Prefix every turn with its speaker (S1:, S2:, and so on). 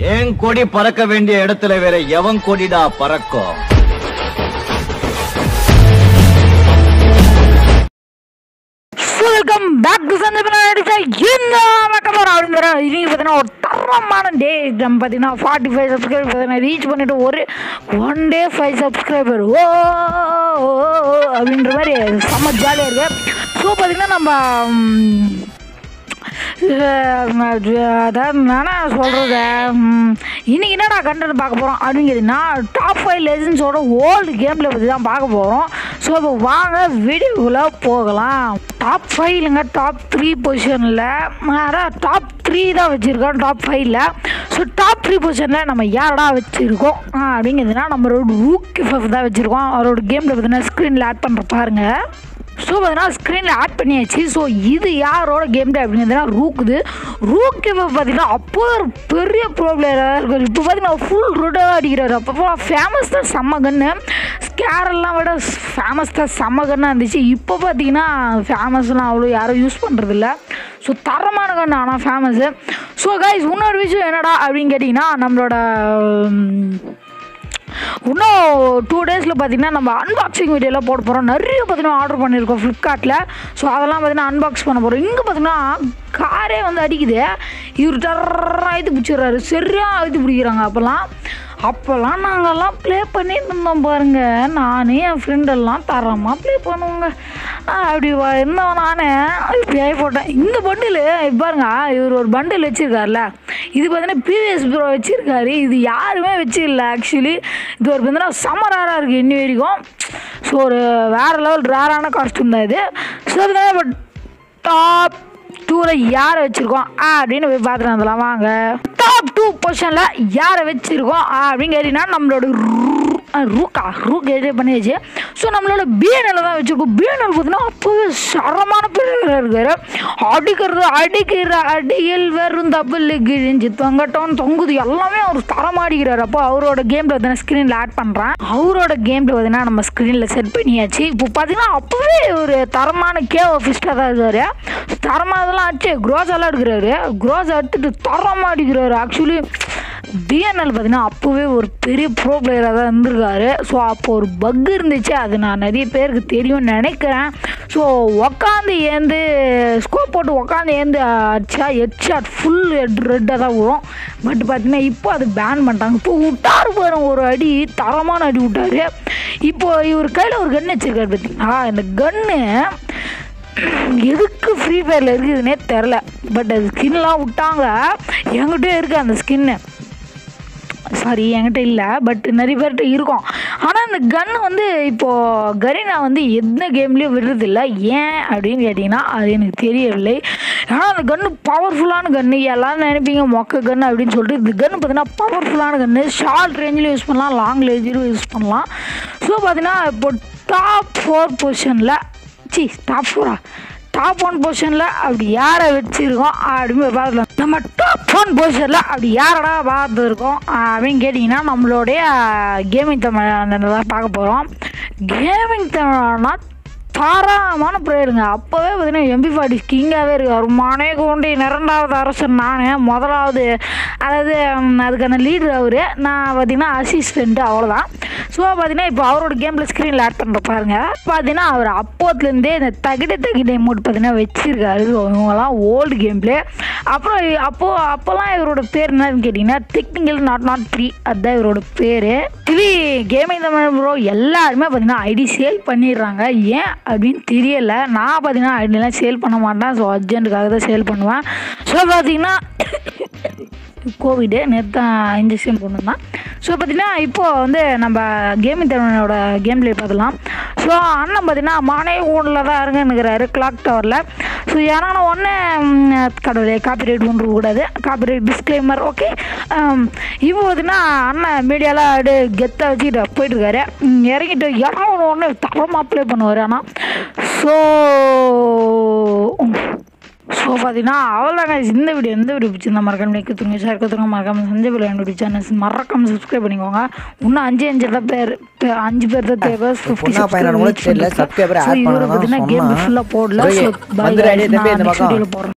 S1: என் கொடி பறக்க வேண்டிய இடத்துல வேற எவன் கொடிடா பறக்கும்
S2: வெல்கம் பேக் டு சந்தீபன் அடிச்சா என்ன பார்க்க போகிறோம் அப்படிங்கிற இன்னைக்கு பார்த்தீங்கன்னா ஒரு தரமான டே நம்ம பார்த்தீங்கன்னா ஃபார்ட்டி ஃபைவ் சப்ஸ்கிரைபர் பார்த்தீங்கன்னா ரீச் பண்ணிட்டு ஒரு ஒன் டே ஃபைவ் சப்ஸ்கிரைபர் ஓ ஓ, ஓ, அப்படின்ற மாதிரி செம்ம ஜாலியாக இருக்கு ஸோ பார்த்தீங்கன்னா நம்ம ம், அஹ் அதாவது நானே சொல்கிறது இன்னைக்கு என்னடா கண்டென்ட் பார்க்க போகிறோம் அப்படிங்கிறதுனா டாப் ஃபைவ் லெஜன்ஸோட ஓல்டு கேமில் பற்றி தான் பார்க்க போகிறோம் ஸோ இப்போ வாங்க வீடியோக்குள்ளே போகலாம் டாப் ஃபைவ் இல்லைங்க டாப் த்ரீ பொசிஷனில் அதான் டாப் த்ரீ தான் வச்சுருக்கோம் டாப் ஃபைவ்ல ஸோ டாப் த்ரீ பொசிஷனில் நம்ம யாரடா வச்சுருக்கோம் அப்படிங்கிறதுனா நம்மளோட ரூக் தான் வச்சுருக்கோம் அவரோட கேமில் பார்த்தீங்கன்னா ஸ்க்ரீனில் ஆட் பண்ணுற பாருங்கள் ஸோ பார்த்தீங்கன்னா ஸ்க்ரீனில் ஆட் பண்ணியாச்சு ஸோ இது யாரோட கேம் டே அப்படிங்கிறதுனா ரூக்குது ரூக் இப்போ பார்த்தீங்கன்னா அப்போ ஒரு பெரிய ப்ரோ பிளேயராக இருக்கும் இப்போ பார்த்தீங்கன்னா ஃபுல் ருடாக அடிக்கிறாரு அப்போ ஃபேமஸ் தான் செம்ம கன்று ஸ்கேரெல்லாம் விட ஃபேமஸ் தான் செம்ம கன்னாக இருந்துச்சு இப்போ பார்த்தீங்கன்னா ஃபேமஸ்லாம் அவ்வளோ யாரும் யூஸ் பண்ணுறதில்ல ஸோ தரமான கன்று ஆனால் ஃபேமஸ்ஸு ஸோ கைஸ் இன்னொரு விஷயம் என்னடா அப்படின்னு கேட்டிங்கன்னா நம்மளோட உம், இன்னும் டூ டேஸில் பார்த்தீங்கன்னா நம்ம அன்பாக்சிங் வீடியோலாம் போட போகிறோம் நிறைய பார்த்தீங்கன்னா ஆர்டர் பண்ணியிருக்கோம் ஃப்ளிப்கார்ட்டில் ஸோ அதெல்லாம் பார்த்தீங்கன்னா அன்பாக்ஸ் பண்ண போகிறோம் இங்கே பார்த்தீங்கன்னா காரே வந்து அடிக்குது இவர் டர்ரா அழுத்து பிடிச்சிடுறாரு சரியாக அழுத்து பிடிக்கிறாங்க அப்போல்லாம் அப்போல்லாம் நாங்கள்லாம் ப்ளே பண்ணிட்டு இருந்தோம் பாருங்க நானே என் ஃப்ரெண்டெல்லாம் தரமாக ப்ளே பண்ணுவோங்க ஆஹ் அப்படி வ- இருந்தவன் நானே இப்படி ஆகி போட்டேன் இந்த பண்டில் பாருங்க இவர் ஒரு பண்டில் வச்சுருக்காருல இது பார்த்தீங்கன்னா பிவிஎஸ் ப்ரோ வச்சுருக்காரு இது யாருமே வச்சிடல ஆக்சுவலி இது ஒரு பார்த்தீங்கன்னா சம்மராராக இருக்குது இன்னி வரைக்கும் ஸோ ஒரு வேறு லெவல் ரேரான காஸ்ட்யூம் தான் இது ஸோ இப்போ டாப் டூவில் யாரை வச்சுருக்கோம் அப்படின்னு போய் பார்த்துட்டு வந்துடலாம் வாங்க டாப் டூ பொசிஷனில் யாரை வச்சுருக்கோம் அப்படின்னு கேட்டிங்கன்னா நம்மளோட ரூ- ஆ, ரூக்கா ரூக் எதே பண்ணியாச்சு ஸோ நம்மளோட பிஎன்எல் தான் வச்சுருக்கோம் பிஎன்எல் பார்த்தீங்கன்னா அப்போவே சரமான பிள்ளைகளாக இருக்காரு அடிக்கிறது அடிக்கிற அடியில் வெறும் தப்பில் கிழிஞ்சு தொங்கட்டம் தொங்குது எல்லாமே அவர் தரமாக அடிக்கிறாரு அப்போ அவரோட கேமில் பார்த்தீங்கன்னா ஸ்க்ரீனில் ஆட் பண்ணுறேன் அவரோட கேமில் பார்த்தீங்கன்னா நம்ம ஸ்க்ரீனில் செட் பண்ணியாச்சு இப்போ பார்த்தீங்கன்னா அப்போவே ஒரு தரமான கேவ் ஃபிஸ்டாக தான் இருக்காரு தரமாக இதெல்லாம் அடிச்சு க்ரோஸ் எல்லாம் எடுக்கிறாரு க்ரோஸ் எடுத்துட்டு தரமாக அடிக்கிறாரு ஆக்சுவலி பிஎன்எல் பார்த்தீங்கன்னா அப்போவே ஒரு பெரிய ப்ரோ பிளேயராக தான் இருந்திருக்காரு ஸோ அப்போ ஒரு பக் இருந்துச்சு அது நான் நிறைய பேருக்கு தெரியும்னு நினைக்கிறேன் ஸோ உக்காந்து ஏந்து ஸ்கோப் போட்டு உக்காந்து ஏந்து அடிச்சா ஹெட் ஷாட் ஃபுல் ஹெட் ரெட்டாக தான் வரும் பட் பார்த்தீங்கன்னா இப்போ அது பேன் பண்ணிட்டாங்க இப்போ விட்டாரு பாருங்க ஒரு அடி தரமான அடி விட்டாரு இப்போ இவர் கையில் ஒரு கன் வச்சிருக்காரு பார்த்தீங்களா இந்த கன்னு எதுக்கு ஃப்ரீ ஃபயரில் இருக்குதுன்னே தெரில பட் அது ஸ்கின்லாம் விட்டாங்க என்கிட்டயே இருக்குது அந்த ஸ்கின்னு சாரி என்கிட்ட இல்லை பட் நிறைய பேர்கிட்ட இருக்கும் ஆனால் அந்த கன் வந்து இப்போது கரீனா வந்து எந்த கேம்லேயும் விடுறதில்ல ஏன் அப்படின்னு கேட்டிங்கன்னா அது எனக்கு தெரியவில்லை ஆனால் அந்த கன்று பவர்ஃபுல்லான கன்று எல்லாரும் நினைப்பீங்க மொக்க கன்று அப்படின்னு சொல்லிட்டு இந்த கன்று பார்த்தீங்கன்னா பவர்ஃபுல்லான கன்று ஷார்ட் ரேஞ்சிலும் யூஸ் பண்ணலாம் லாங் ரேஞ்சிலும் யூஸ் பண்ணலாம் ஸோ பார்த்தீங்கன்னா இப்போ டாப் ஃபோர் பொசிஷனில் சி டாப் ஃபோரா டாப் ஒன் பொசிஷனில் அப்படி யாரை வச்சுருக்கோம் அப்படின்னு போய் பார்க்கலாம் நம்ம டாப் ஒன் பொசிஷனில் அப்படி யாரடா பார்த்துருக்கோம் அப்படின்னு கேட்டிங்கன்னா நம்மளுடைய கேமிங் தமிழ் அந்த தான் பார்க்க போகிறோம் கேமிங் தமிழ்னா தாராளமான பிளேயருங்க அப்போவே பார்த்தீங்கன்னா எம்பி ஃபார்ட்டி கிங்காகவே இருக்கார் மனை கொண்டு இரண்டாவது அரசன் நான் முதலாவது அதாவது ம், அதுக்கான லீடர் அவர் நான் பார்த்தீங்கன்னா அசிஸ்டண்ட்டு அவ்வளோதான் ஸோ பார்த்தீங்கன்னா இப்போ அவரோட கேமில் ஸ்க்ரீனில் ஆட் பண்ணுற பாருங்க பார்த்தீங்கன்னா அவர் அப்போத்துலேருந்தே இந்த தகிட தகிட மூட் பார்த்தீங்கன்னா வச்சிருக்காரு ஸோ இவங்கெல்லாம் ஓல்டு கேம் பிளே அப்புறம் இ- அப்போ அப்போல்லாம் இவரோட பேர் என்னன்னு கேட்டிங்கன்னா டெக்னிக்கல் நாட் நாட் த்ரீ அதுதான் இவரோட பேர் டிவி கேமிங் தமிழ் ப்ரோ எல்லாருமே பார்த்தீங்கன்னா ஐடி சேல் பண்ணிடுறாங்க ஏன் அப்படின்னு தெரியல நான் பார்த்தீங்கன்னா ஐடியெலாம் சேல் பண்ண மாட்டேன் ஸோ அர்ஜென்ட்டுக்காக தான் சேல் பண்ணுவேன் ஸோ பார்த்தீங்கன்னா கோவிடு நேற்று தான் இன்ஜெக்ஷன் கொண்டு வந்தான் ஸோ பார்த்தீங்கன்னா இப்போது வந்து நம்ம கேமிங் தமிழனோட கேம் பிளே பார்த்துலாம் ஸோ அண்ணன் பார்த்தீங்கன்னா மானே ஊனில் தான் இருங்கிறாரு கிளாக் டவரில் ஸோ ஏன்னா ஒன்று கடவுளே காப்பி ரைட் ஒன்று கூடாது காப்பி ரைட் டிஸ்க்ளைமர் ஓகே இப்போ பார்த்தீங்கன்னா அண்ணன் மீடியாலாம் அப்படியே கெத்தாக வச்சுக்கிட்டு போயிட்டுருக்காரு ம், இறங்கிட்டு யாரும் ஒன்று தரமாக ப்ளே பண்ணுவார் ஆனால் ஸோ ஸோ பார்த்தீங்கன்னா அவ்வளோதாங்க இந்த வீடியோ எந்த வீடியோ பிடிச்சிருந்தா மறக்காம லைக் தூங்க ஷேர் கற்றுங்க மறக்காம சஞ்சய் பிள்ளை யூடியூப் சேனல் மறக்காம சப்ஸ்கிரைப் பண்ணிக்கோங்க இன்னும் அஞ்சு அஞ்சு தான் பேர் பே- அஞ்சு பேர் தான் தேவை ஃபிஃப்டி
S3: பொண்ணா பையனா கூட தெரியல, subscriber add
S2: இவர்
S3: பண்ணணும்
S2: பார்த்தீங்கன்னா கேம்
S3: சொன்னா.
S2: ஃபுல்லாக போடல
S3: சரி,
S2: ஸோ
S3: வந்துரு, அடியே தம்பி, இந்த
S2: நெக்ஸ்ட்
S3: பக்கம்.
S2: வீடியோவில் போடுறேன்